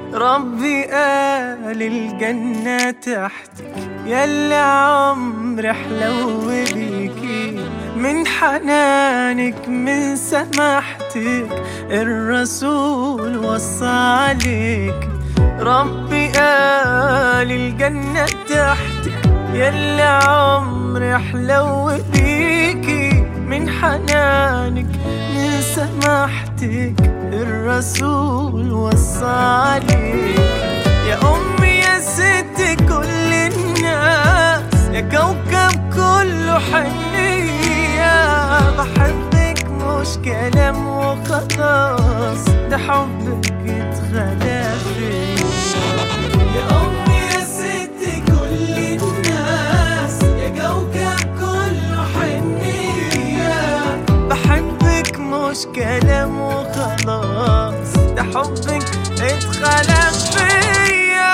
ربي قال الجنة تحتك ياللي عمري حلو بيكي من حنانك من سماحتك الرسول وصى عليك ربي قال الجنة تحتك ياللي عمري حلو بيكي من حنانك من سماحتك الرسول وصى عليك يا أمي يا ست كل الناس يا كوكب كله حنية بحبك مش كلام وخلاص ده حبك اتخلى فيا يا أمي يا ست كل الناس يا كوكب كله حنية بحبك مش كلام وخلاص ده حبك اتخلق فيا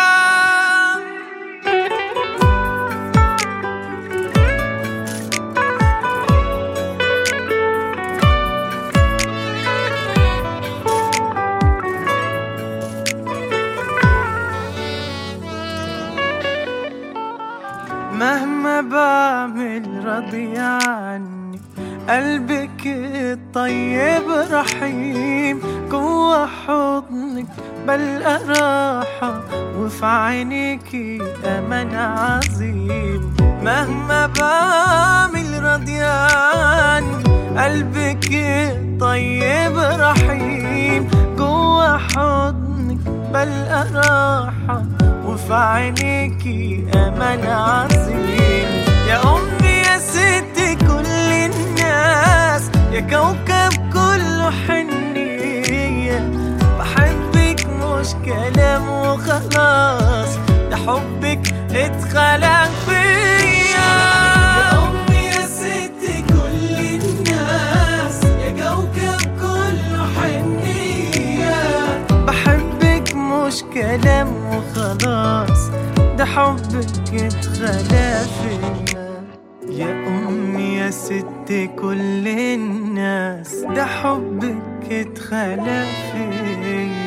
مهما بعمل راضي عني قلبك الطيب رحيم جوا حضنك بلقى راحة وفي عينيكي أمان عظيم مهما بعمل راضي عني قلبك الطيب رحيم جوا حضنك بلقى راحة وفي عينيكي أمان عظيم يا أمي يا ست كل الناس يا كوكب كله حنية بحبك مش كلام وخلاص ده حبك اتخلق فيا يا أمي يا ست كل الناس يا كوكب كله حنية بحبك مش كلام وخلاص ده حبك اتخلى فيا يا أمي يا ست كل الناس ده حبك اتخلى فيا